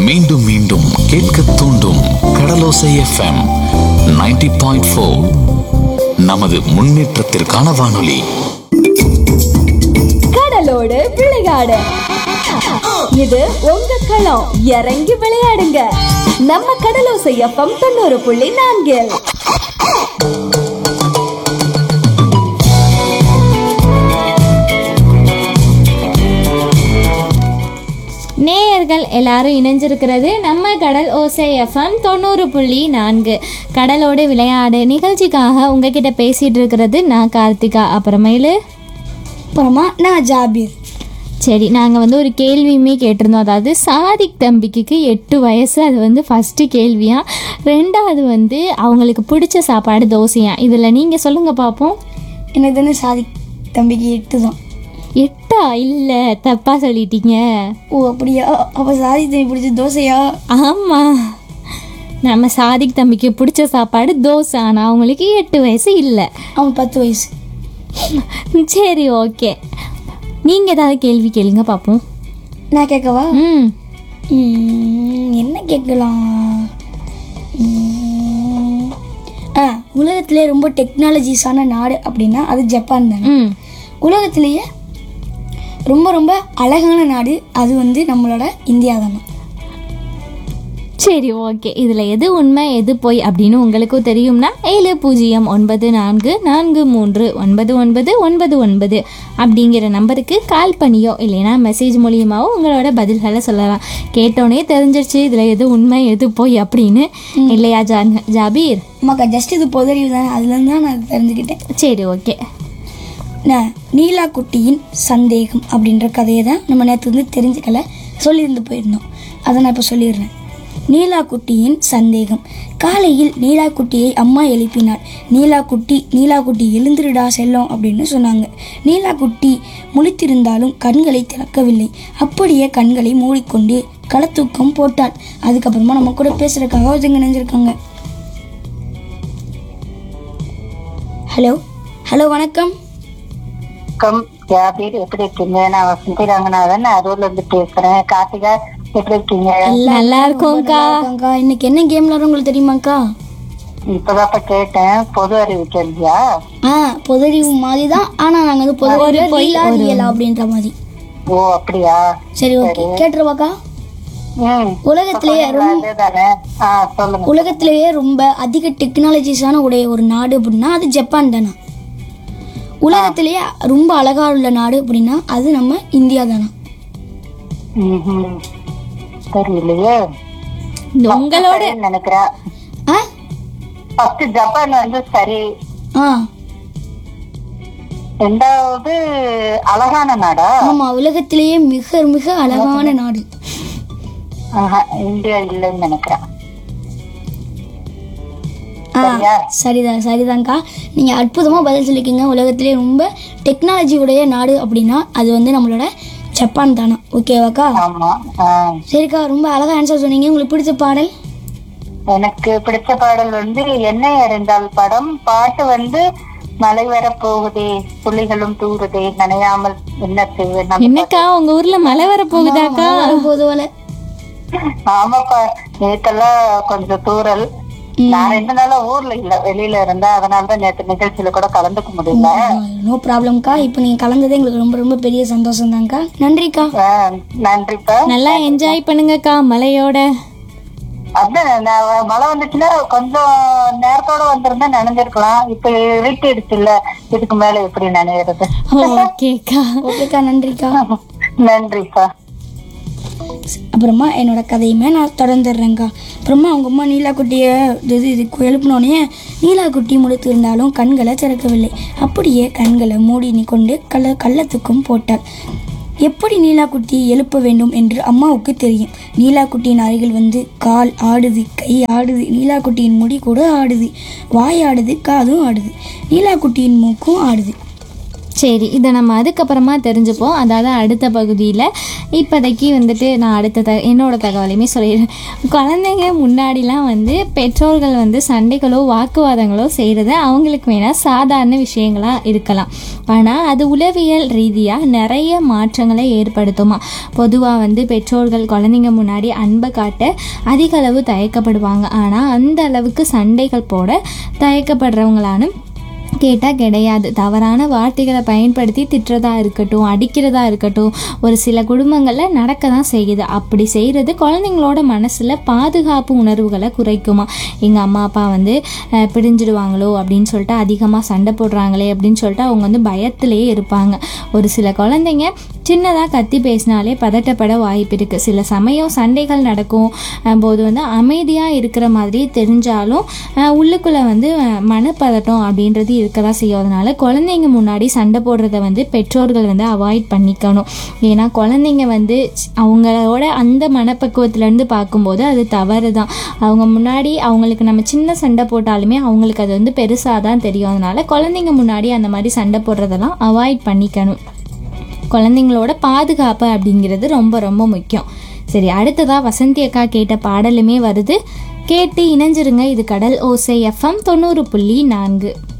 மீண்டும் மீண்டும் கேட்க தூண்டும் கடலோசை எஃப்எம் 90.4 பாயிண்ட் நமது முன்னேற்றத்திற்கான வானொலி கடலோடு விளையாடு இது உங்க களம் இறங்கி விளையாடுங்க நம்ம கடலோசை எஃப்எம் தொண்ணூறு புள்ளி நான்கில் நேயர்கள் எல்லாரும் இணைஞ்சிருக்கிறது நம்ம கடல் ஓசை எஃப்எம் தொண்ணூறு புள்ளி நான்கு கடலோடு விளையாடு நிகழ்ச்சிக்காக உங்ககிட்ட பேசிட்டு இருக்கிறது நான் கார்த்திகா அப்புறமேலு அப்புறமா நான் ஜாபீர் சரி நாங்கள் வந்து ஒரு கேள்வியுமே கேட்டிருந்தோம் அதாவது சாதிக் தம்பிக்கு எட்டு வயசு அது வந்து ஃபஸ்ட்டு கேள்வியா ரெண்டாவது வந்து அவங்களுக்கு பிடிச்ச சாப்பாடு தோசையா இதில் நீங்கள் சொல்லுங்கள் பார்ப்போம் எனக்கு தானே சாதி தம்பிக்கு எட்டு தான் எட்டா இல்லை தப்பாக சொல்லிட்டீங்க ஓ அப்படியா அப்போ சாதி தம்பி பிடிச்ச தோசையா ஆமாம் நம்ம சாதிக் தம்பிக்கு பிடிச்ச சாப்பாடு தோசை ஆனால் அவங்களுக்கு எட்டு வயசு இல்லை அவன் பத்து வயசு சரி ஓகே நீங்கள் ஏதாவது கேள்வி கேளுங்க பார்ப்போம் நான் கேட்கவா ம் ம், என்ன கேட்கலாம் ம், ஆ உலகத்திலே ரொம்ப டெக்னாலஜிஸான நாடு அப்படின்னா அது ஜப்பான் தானே ம் உலகத்திலேயே ரொம்ப ரொம்ப அழகான நாடு அது வந்து நம்மளோட இந்தியா தானே சரி ஓகே இதில் எது உண்மை எது பொய் அப்படின்னு உங்களுக்கும் தெரியும்னா ஏழு பூஜ்ஜியம் ஒன்பது நான்கு நான்கு மூன்று ஒன்பது ஒன்பது ஒன்பது ஒன்பது அப்படிங்கிற நம்பருக்கு கால் பண்ணியோ இல்லைன்னா மெசேஜ் மூலியமாவோ உங்களோட பதில்களை சொல்லலாம் கேட்டோன்னே தெரிஞ்சிருச்சு இதில் எது உண்மை எது பொய் அப்படின்னு இல்லையா ஜா ஜாபீர் அம்மாக்கா ஜஸ்ட் இது பொதறிவு தானே அதுலேருந்து தான் நான் தெரிஞ்சுக்கிட்டேன் சரி ஓகே நான் நீலா குட்டியின் சந்தேகம் அப்படின்ற கதையை தான் நம்ம நேற்று வந்து தெரிஞ்சுக்கல சொல்லியிருந்து போயிருந்தோம் அதை நான் இப்போ சொல்லிடுறேன் நீலா குட்டியின் சந்தேகம் காலையில் நீலா குட்டியை அம்மா எழுப்பினாள் நீலா குட்டி நீலா குட்டி எழுந்திருடா செல்லம் அப்படின்னு சொன்னாங்க நீலா குட்டி முழித்திருந்தாலும் கண்களை திறக்கவில்லை அப்படியே கண்களை மூடிக்கொண்டு களத்தூக்கம் போட்டாள் அதுக்கப்புறமா நம்ம கூட பேசுறதுக்காக ஒருத்தங்க நினைஞ்சிருக்காங்க ஹலோ ஹலோ வணக்கம் வணக்கம் ஜாபீர் எப்படி இருக்கீங்க நான் வசந்தி ரங்கநாதன் அரூர்ல இருந்து பேசுறேன் கார்த்திகா எப்படி இருக்கீங்க நல்லா இருக்கோம்க்கா அக்கா இன்னைக்கு என்ன கேம் விளாட்றோம் உங்களுக்கு தெரியுமாக்கா இப்பதாப்ப கேட்டேன் பொது அறிவு கேள்வியா ஆ பொதறிவு மாதிரி தான் ஆனா நாங்க வந்து பொதறிவு இயலா அப்படின்ற மாதிரி ஓ அப்படியா சரி ஓகே கேட்டுருவாக்கா ம் உலகத்திலேயே ரொம்ப அதேதானே ஆ சொல்லுங்க உலகத்திலேயே ரொம்ப அதிக டெக்னாலஜிஸான உடைய ஒரு நாடு அப்படின்னா அது ஜப்பான் தானே உலகத்திலேயே ரொம்ப அழகா உள்ள நாடு அப்படின்னா அது நம்ம இந்தியா தானே ம்ஹும். தெரியலையே உங்களோட சரின்னு நினைக்கிறேன் ஆ ஃபர்ஸ்ட் ஜப்பான் வந்து சரி ஆ ரெண்டாவது அழகான நாடா ஆமா உலகத்திலேயே மிக மிக அழகான நாடு ஆஹா, இந்தியா இல்லைன்னு நினைக்கிறேன் ஆ சரியா? சரிதான் சரிதான்க்கா நீங்கள் அற்புதமாக பதில் சொல்லிக்கீங்க உலகத்திலே ரொம்ப டெக்னாலஜி உடைய நாடு அப்படின்னா அது வந்து நம்மளோட ஜப்பான் தானே ஓகேவாக்கா ஆமா ஆ. சரிக்கா ரொம்ப அழகாக ஆன்சர் சொன்னீங்க உங்களுக்கு பிடிச்ச பாடல் எனக்கு பிடிச்ச பாடல் வந்து என்னை அறிந்தால் படம் பாட்டு வந்து மழை வர போகுதே புள்ளிகளும் தூறுதே நனையாமல் என்ன செய்வேன் நம்ம என்னக்கா உங்க ஊர்ல மழை வர போகுதாக்கா போதுவல ஆமாப்பா நேத்தெல்லாம் கொஞ்சம் தூறல் நான் ரெண்டு நாளா ஊர்ல இல்ல வெளியில இருந்தேன் அதனாலதான் நேத்து நிகழ்ச்சியில கூட கலந்துக்க முடியல நோ ப்ராப்ளம்க்கா இப்போ நீங்கள் கலந்ததே எங்களுக்கு ரொம்ப ரொம்ப பெரிய சந்தோஷம் தான்க்கா நன்றிக்கா ஆ, நன்றிப்பா நல்லா என்ஜாய் பண்ணுங்கக்கா மழையோட அதான் நான் மழை வந்துச்சுன்னா கொஞ்சம் நேரத்தோட வந்திருந்தா நனைஞ்சிருக்கலாம் இப்ப இருட்டிடுச்சு இல்ல இதுக்கு மேல எப்படி நனையிறது ஓகேக்கா ஓகேக்கா நன்றிக்கா நன்றிப்பா அப்புறமா என்னோட கதையுமே நான் தொடர்ந்துடுறேங்க்கா அப்புறமா அவங்க அம்மா நீலாக்குட்டியை இது இது எழுப்பினோடனே நீலாக்குட்டி முழுத்து இருந்தாலும் கண்களை திறக்கவில்லை அப்படியே கண்களை மூடி கொண்டு கள்ள கள்ளத்துக்கும் போட்டாள் எப்படி நீலாக்குட்டியை எழுப்ப வேண்டும் என்று அம்மாவுக்கு தெரியும் நீலாக்குட்டியின் அருகில் வந்து கால் ஆடுது கை ஆடுது நீலாக்குட்டியின் முடி கூட ஆடுது வாய் ஆடுது காதும் ஆடுது நீலாக்குட்டியின் மூக்கும் ஆடுது சரி இதை நம்ம அதுக்கப்புறமா தெரிஞ்சுப்போம் அதாவது அடுத்த பகுதியில் இப்போதைக்கு வந்துட்டு நான் அடுத்த த என்னோட தகவலையுமே சொல்லிடுறேன் குழந்தைங்க முன்னாடிலாம் வந்து பெற்றோர்கள் வந்து சண்டைகளோ வாக்குவாதங்களோ செய்கிறது அவங்களுக்கு வேணால் சாதாரண விஷயங்களாக இருக்கலாம் ஆனால் அது உளவியல் ரீதியாக நிறைய மாற்றங்களை ஏற்படுத்துமா பொதுவாக வந்து பெற்றோர்கள் குழந்தைங்க முன்னாடி அன்பை காட்ட அதிக அளவு தயக்கப்படுவாங்க ஆனால் அந்த அளவுக்கு சண்டைகள் போட தயக்கப்படுறவங்களானும் கேட்டால் கிடையாது தவறான வார்த்தைகளை பயன்படுத்தி திட்டுறதா இருக்கட்டும் அடிக்கிறதா இருக்கட்டும் ஒரு சில குடும்பங்களில் நடக்க தான் செய்யுது அப்படி செய்கிறது குழந்தைங்களோட மனசில் பாதுகாப்பு உணர்வுகளை குறைக்குமா எங்கள் அம்மா அப்பா வந்து அஹ், பிரிஞ்சிடுவாங்களோ அப்படின்னு சொல்லிட்டு அதிகமாக சண்டை போடுறாங்களே அப்படின்னு சொல்லிட்டு அவங்க வந்து பயத்திலேயே இருப்பாங்க ஒரு சில குழந்தைங்க சின்னதாக கத்தி பேசினாலே பதட்டப்பட வாய்ப்பு இருக்குது சில சமயம் சண்டைகள் நடக்கும் அஹ், போது வந்து அமைதியாக இருக்கிற மாதிரி தெரிஞ்சாலும் அஹ், உள்ளுக்குள்ளே வந்து அஹ், மனப்பதட்டம் அப்படின்றது இருக்க தான் செய்யும் அதனால குழந்தைங்க முன்னாடி சண்டை போடுறத வந்து பெற்றோர்கள் வந்து அவாய்ட் பண்ணிக்கணும் ஏன்னா குழந்தைங்க வந்து ச்- அவங்களோட அந்த மனப்பக்குவத்திலேருந்து பார்க்கும்போது அது தவறு தான் அவங்க முன்னாடி அவங்களுக்கு நம்ம சின்ன சண்டை போட்டாலுமே அவங்களுக்கு அது வந்து பெருசாக தான் தெரியும் அதனால குழந்தைங்க முன்னாடி அந்த மாதிரி சண்டை போடுறதெல்லாம் அவாய்ட் பண்ணிக்கணும் குழந்தைங்களோட பாதுகாப்பு அப்படிங்கிறது ரொம்ப ரொம்ப முக்கியம் சரி அடுத்ததா வசந்தி அக்கா கேட்ட பாடலுமே வருது கேட்டு இணைஞ்சிருங்க இது கடல் ஓசை எஃப்எம் தொண்ணூறு புள்ளி நான்கு